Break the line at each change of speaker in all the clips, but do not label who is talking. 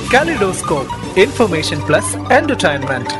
Kaleidoscope, Information Plus Entertainment.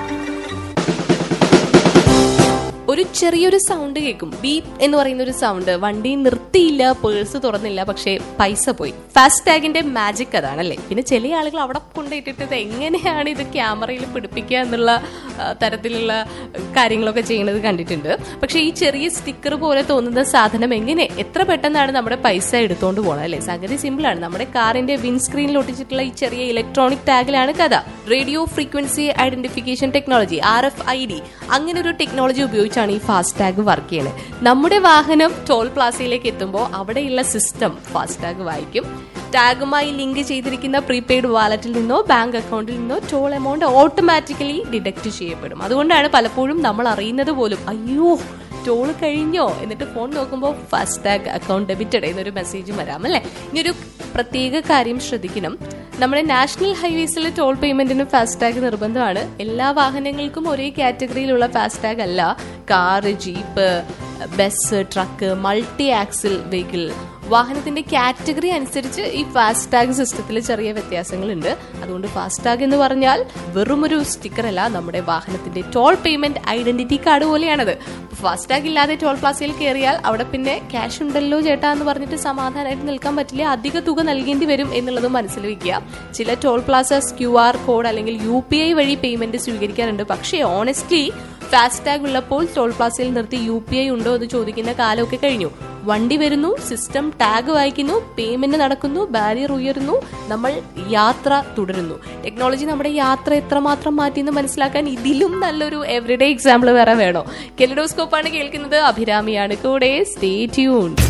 ഒരു ചെറിയൊരു sound കേൾക്കും ബീപ്പ് എന്ന് പറയുന്ന ഒരു സൗണ്ട് വണ്ടി നിർത്തിയില്ല പേഴ്സ് തുറന്നില്ല പക്ഷേ പൈസ പോയി ഫാസ്റ്റ് ടാഗിന്റെ മാജിക് അതാണല്ലേ പിന്നെ ചില ആളുകൾ അവിടെ കൊണ്ടിട്ടിട്ട് ഇത് എങ്ങനെയാണ് ഇത് ക്യാമറയിൽ പിടിപ്പിക്കുക എന്നുള്ള ആ, തരത്തിലുള്ള കാര്യങ്ങളൊക്കെ ചെയ്യുന്നത് കണ്ടിട്ടുണ്ട് പക്ഷേ ഈ ചെറിയ സ്റ്റിക്കർ പോലെ തോന്നുന്ന സാധനം എങ്ങനെ എത്ര പെട്ടെന്നാണ് നമ്മുടെ പൈസ എടുത്തുകൊണ്ട് പോകണം അല്ലേ സംഗതി സിമ്പിൾ ആണ് നമ്മുടെ കാറിന്റെ വിൻസ്ക്രീനിൽ ഒട്ടിച്ചിട്ടുള്ള ഈ ചെറിയ ഇലക്ട്രോണിക് ടാഗിലാണ് കഥ radio frequency identification technology R F I D അങ്ങനെ ഒരു ടെക്നോളജി ഉപയോഗിച്ചാണ് ഈ ഫാസ്റ്റ് ടാഗ് വർക്ക് ചെയ്യുന്നത് നമ്മുടെ വാഹനം ടോൾ പ്ലാസയിലേക്ക് എത്തുമ്പോൾ അവിടെയുള്ള സിസ്റ്റം ഫാസ്റ്റ് ടാഗ് വായിക്കും ടാഗുമായി ലിങ്ക് ചെയ്തിരിക്കുന്ന പ്രീപെയ്ഡ് വാലറ്റിൽ നിന്നോ ബാങ്ക് അക്കൗണ്ടിൽ നിന്നോ ടോൾ എമൗണ്ട് ഓട്ടോമാറ്റിക്കലി ഡിഡക്ട് ചെയ്യപ്പെടും അതുകൊണ്ടാണ് പലപ്പോഴും നമ്മൾ അറിയുന്നത് പോലും അയ്യോ ടോൾ കഴിഞ്ഞോ എന്നിട്ട് ഫോൺ നോക്കുമ്പോൾ ഫാസ്റ്റ് ടാഗ് അക്കൗണ്ട് ഡെബിറ്റഡ് എന്നൊരു മെസ്സേജ് വരാം അല്ലേ ഇനി ഒരു പ്രത്യേക കാര്യം ശ്രദ്ധിക്കണം നമ്മുടെ നാഷണൽ ഹൈവേസിൽ ടോൾ പേയ്മെന്റിന് ഫാസ്റ്റ് ടാഗ് നിർബന്ധമാണ് എല്ലാ വാഹനങ്ങൾക്കും ഒരേ കാറ്റഗറിയിലുള്ള ഫാസ്റ്റ് ടാഗ് അല്ല car jeep bus truck multi axle vehicle വാഹനത്തിന്റെ കാറ്റഗറി അനുസരിച്ച് ഈ ഫാസ്റ്റ് ടാഗ് സിസ്റ്റത്തിൽ ചെറിയ വ്യത്യാസങ്ങളുണ്ട് അതുകൊണ്ട് ഫാസ്റ്റ് ടാഗ് എന്ന് പറഞ്ഞാൽ വെറുമൊരു സ്റ്റിക്കർ അല്ല നമ്മുടെ വാഹനത്തിന്റെ ടോൾ പേയ്മെന്റ് ഐഡന്റിറ്റി കാർഡ് പോലെയാണത് ഫാസ്റ്റ് ടാഗ് ഇല്ലാതെ ടോൾ പ്ലാസയിൽ കയറിയാൽ അവിടെ പിന്നെ ക്യാഷ് ഉണ്ടല്ലോ ചേട്ടാ എന്ന് പറഞ്ഞിട്ട് സമാധാനമായിട്ട് നിൽക്കാൻ പറ്റില്ല അധിക തുക നൽകേണ്ടി വരും എന്നുള്ളത് മനസ്സിൽ വെക്കുക ചില toll plazas Q R code അല്ലെങ്കിൽ യു പി ഐ വഴി പേയ്മെന്റ് സ്വീകരിക്കാറുണ്ട് പക്ഷേ ഓണസ്റ്റ്ലി ഫാസ്റ്റ് ടാഗ് ഉള്ളപ്പോൾ ടോൾ പ്ലാസയിൽ നിർത്തി യു പി ഐ ഉണ്ടോ എന്ന് ചോദിക്കുന്ന കാലമൊക്കെ കഴിഞ്ഞു വണ്ടി വരുന്നു സിസ്റ്റം ടാഗ് വായിക്കുന്നു പേയ്മെന്റ് നടക്കുന്നു ബാരിയർ ഉയരുന്നു നമ്മൾ യാത്ര തുടരുന്നു ടെക്നോളജി നമ്മുടെ യാത്ര എത്രമാത്രം മാറ്റിയെന്ന് മനസ്സിലാക്കാൻ ഇതിലും നല്ലൊരു എവറിഡേ എക്സാമ്പിൾ വേറെ വേണോ കെലിഡോസ്കോപ്പാണ് കേൾക്കുന്നത് അഭിരാമിയാണ് കൂടെ സ്റ്റേ ട്യൂൺ